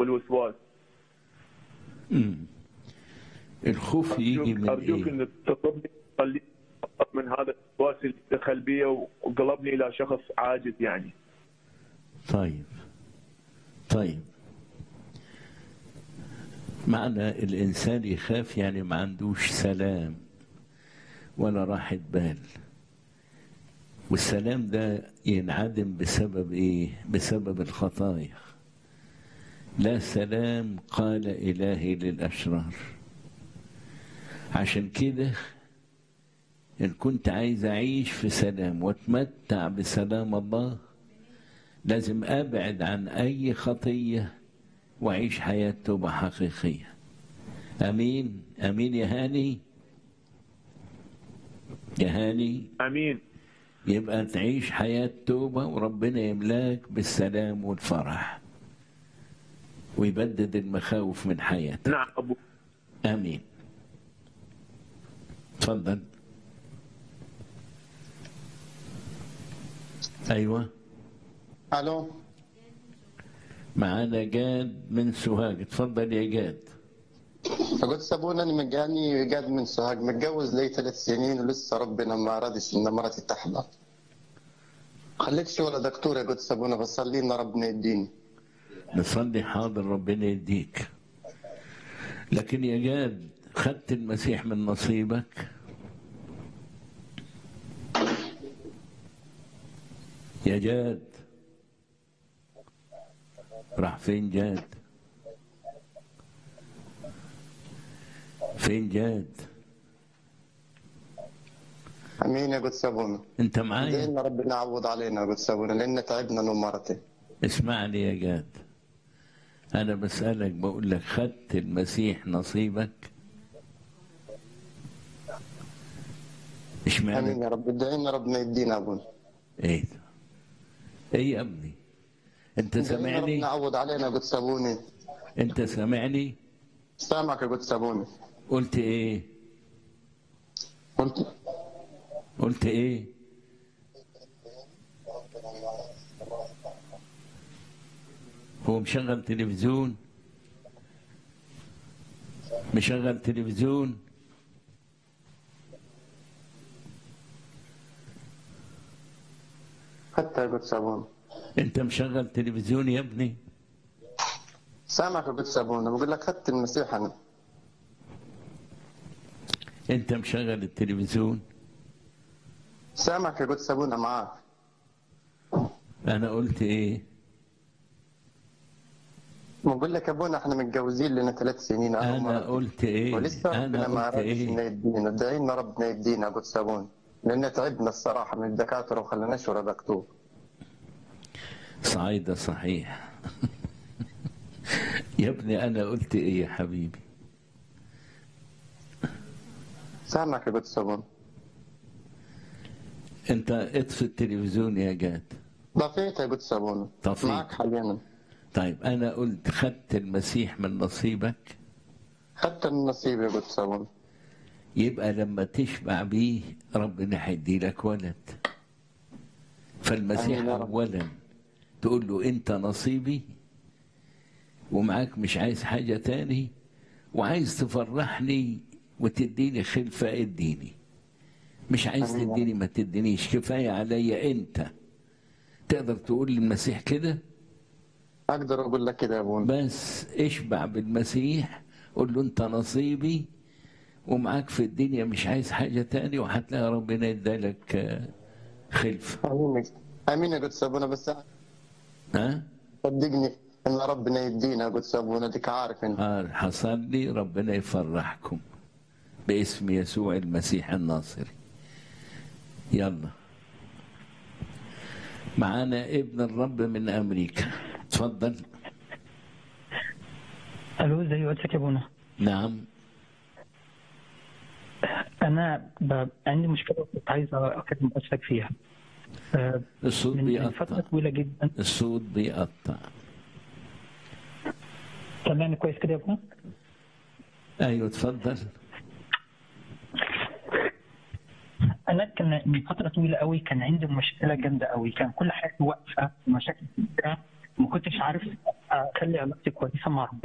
والوسواس مم. الخوف يجي أرجوك, من أرجوك ايه؟ أن تطلبني خلي من هذا الوسواس اللي دخل بي وقلبني إلى شخص عاجز يعني طيب طيب معنى الإنسان يخاف يعني ما عندوش سلام ولا راحة بال والسلام ده ينعدم بسبب إيه؟ بسبب الخطايا لا سلام قال إلهي للأشرار عشان كده إن كنت عايز أعيش في سلام وأتمتع بسلام الله لازم أبعد عن أي خطية وأعيش حياة توبة حقيقية أمين أمين يا هاني يا هاني أمين يبقى تعيش حياة توبة وربنا يملاك بالسلام والفرح ويبدد المخاوف من حياتك نعم أبو آمين تفضل أيوة الو معانا جاد من سوهاج اتفضل يا جاد فقلت سابونا انا مجاني قاعد من سوهاج متجوز لي ثلاث سنين ولسه ربنا ما رادش ان مرتي تحضر خليك شو ولا دكتور يا قلت سابونا بصلي لنا ربنا يديني نصلي حاضر ربنا يديك لكن يا جاد خدت المسيح من نصيبك يا جاد راح فين جاد فين جاد امين يا قلت سابونا انت معايا دينا ربنا يعوض علينا يا قلت سابونا لان تعبنا انا ومرتي اسمعني يا جاد انا بسألك بقول لك خدت المسيح نصيبك امين اشمعنى يا رب ادعينا ربنا يدينا ابونا ايه ده ايه يا ابني انت ادعينا ربنا سامعني يعوض علينا يا قلت سابوني انت سامعني سامعك يا قلت سابوني قلت ايه قلت قلت ايه هو مشغل تلفزيون مشغل تلفزيون حتى يا قلت سابوني انت مشغل تلفزيون يا ابني سامعك يا قلت سابوني بقول لك خدت المسيح انا انت مشغل التلفزيون سامعك يا قلت سابوني معاك انا قلت ايه بقول لك يا ابونا احنا متجوزين لنا ثلاث سنين انا ومرتي. قلت ايه ولسه انا ربنا ما قلت رادش ايه انه يدينا ادعينا ربنا يدينا قلت سابون لان تعبنا الصراحه من الدكاتره وخلناش ورا دكتور صعيدة صحيح يا ابني انا قلت ايه يا حبيبي سامعك يا قلت سابون انت اطفي التلفزيون يا جاد طفيت يا قلت سابون طفيت. معك حاليا طيب انا قلت خدت المسيح من نصيبك حتى من نصيبي يا قلت سابون يبقى لما تشبع بيه ربنا هيدي لك ولد فالمسيح آمين يا رب. اولا تقول له انت نصيبي ومعاك مش عايز حاجة تاني وعايز تفرحني وتديني خلفة اديني مش عايز آمين يا رب. تديني ما تدينيش كفاية عليا انت تقدر تقول للمسيح كده اقدر اقول لك كده يا ابونا بس اشبع بالمسيح قول له انت نصيبي ومعاك في الدنيا مش عايز حاجة تاني وهتلاقي ربنا ادالك آه، خلفة امين امين يا قلت سابون بس ها صدقني ان ربنا يدينا يا قلت سابون اديك عارف انت آه، حصل لي ربنا يفرحكم باسم يسوع المسيح الناصري يلا معانا ابن الرب من امريكا تفضل الو ازي وقتك يا ابونا نعم انا ب... عندي مشكله كنت عايز اكلم اسالك فيها آه، الصوت من من فتره بيقطع طويله جدا الصوت بيقطع سامعني كويس كده يا ابونا ايوه تفضل انا كان من فتره طويله قوي كان عندي مشكله جامده قوي كان كل حاجه واقفه ومشاكل كتيره ما كنتش عارف اخلي علاقتي كويسه مع ربنا